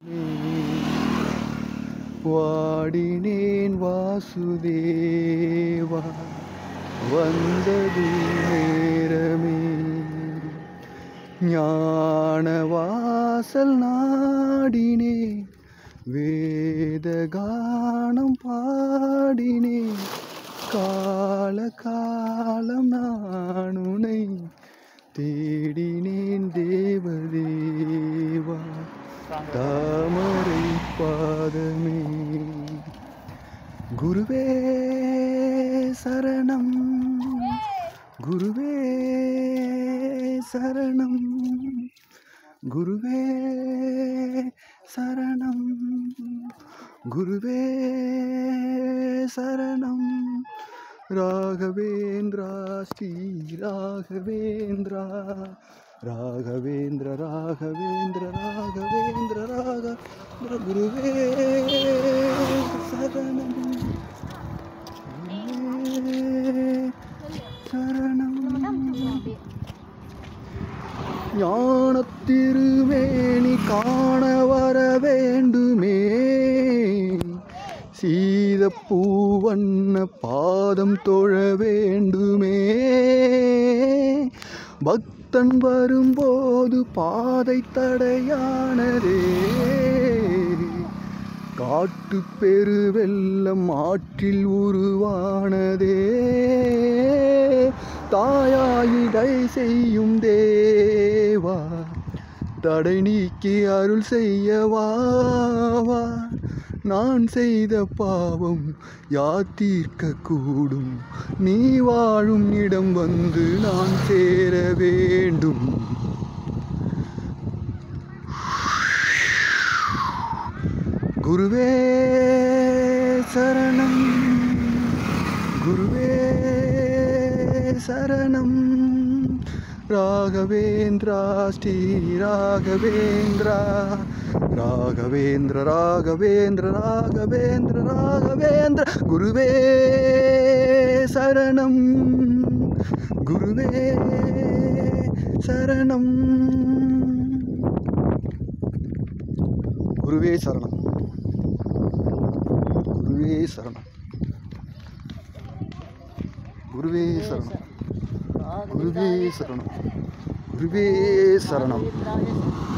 வாடினேன் வாசுதேவா வந்தது நேரமே ஞான வாசல் நாடினே வேத கானம் பாடினே கால காலம் நான் உனை தேடினேன் தேவதேவா தாமரை பாதமே குருவே சரணம் குருவே சரணம் குருவே சரணம் குருவே சரணம் ராகவேந்திரா ஸ்ரீ ராகவேந்திரா ராகவேந்திர ராகவேந்திர ராகவேந்திர ராகவேந்திர குருவே சரணம் குருவே சரணம் ஞானத்திருமேனி காண வர வேண்டுமே சீத பூவண்ண பாதம் தொழ வேண்டுமே பக்தன் வரும்போது பாதை தடையானதே காட்டு பெருவெல்லம் ஆற்றில் உருவானதே தாயாயிடை செய்யும் தேவா தடை நீக்கி அருள் செய்யவா வா. நான் செய்த பாவம் யார் தீர்க்க கூடும் நீ வாழும் இடம் வந்து நான் சேர வேண்டும் குருவே சரணம் குருவே சரணம் ராகவேந்திரா ஸ்ரீ ராகவேந்திரா ராகவேந்திர ராகவேந்திர ராகவேந்திர ராகவேந்திர குருவே சரணம் குருவே சரணம் குருவே சரணம் குருவே சரணம் குருவே சரணம் குருவே சரணம் குருவே சரணம்